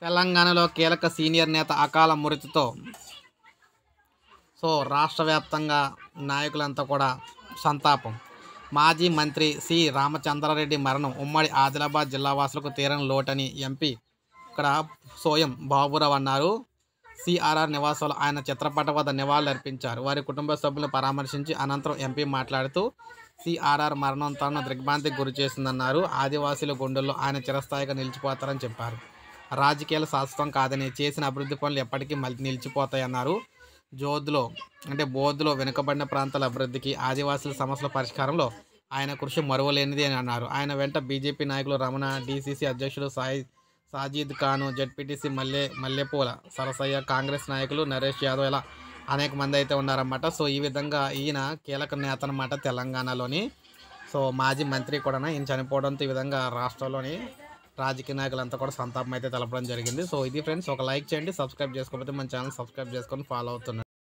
తెలంగాణలో కీలక సీనియర్ నేత అకాల మృతితో సో రాష్ట్ర వ్యాప్తంగా నాయకులంతా కూడా సంతాపం మాజీ మంత్రి సి రామచంద్రారెడ్డి మరణం ఉమ్మడి ఆదిలాబాద్ జిల్లా వాసులకు తీరని లోటని ఎంపీ ఇక్కడ సోయం బాబురావు అన్నారు సిఆర్ఆర్ నివాసంలో ఆయన చిత్రపటం వద్ద నివాళులర్పించారు వారి కుటుంబ సభ్యులను పరామర్శించి అనంతరం ఎంపీ మాట్లాడుతూ సిఆర్ఆర్ మరణం తనను దిగ్భ్రాంతికి గురి చేసిందన్నారు ఆదివాసీల గుండెల్లో ఆయన చిరస్థాయిగా నిలిచిపోతారని చెప్పారు రాజకీయాలు శాశ్వతం కాదని చేసిన అభివృద్ధి పనులు ఎప్పటికీ మళ్ళీ నిలిచిపోతాయన్నారు జోధ్లో అంటే బోధ్లో వెనుకబడిన ప్రాంతాల అభివృద్ధికి ఆదివాసుల సమస్యల పరిష్కారంలో ఆయన కృషి మరువలేనిది అని అన్నారు ఆయన వెంట బీజేపీ నాయకులు రమణ డీసీసీ అధ్యక్షుడు సాయి సాజీద్ ఖాను జెడ్పీటీసీ మల్లె మల్లెపూల సరసయ్య కాంగ్రెస్ నాయకులు నరేష్ యాదవ్ ఇలా అనేక మంది అయితే ఉన్నారన్నమాట సో ఈ విధంగా ఈయన కీలక నేత అన్నమాట తెలంగాణలోని సో మాజీ మంత్రి కూడా ఈయన చనిపోవడంతో ఈ విధంగా రాష్ట్రంలోని రాజకీయ నాయకులంతా కూడా సంతాపం అయితే తెలపడం జరిగింది సో ఇది ఫ్రెండ్స్ ఒక లైక్ చేయండి సబ్స్క్రైబ్ చేసుకోకపోతే మన ఛానల్ సబ్స్క్రైబ్ చేసుకొని ఫాలో అవుతున్నారు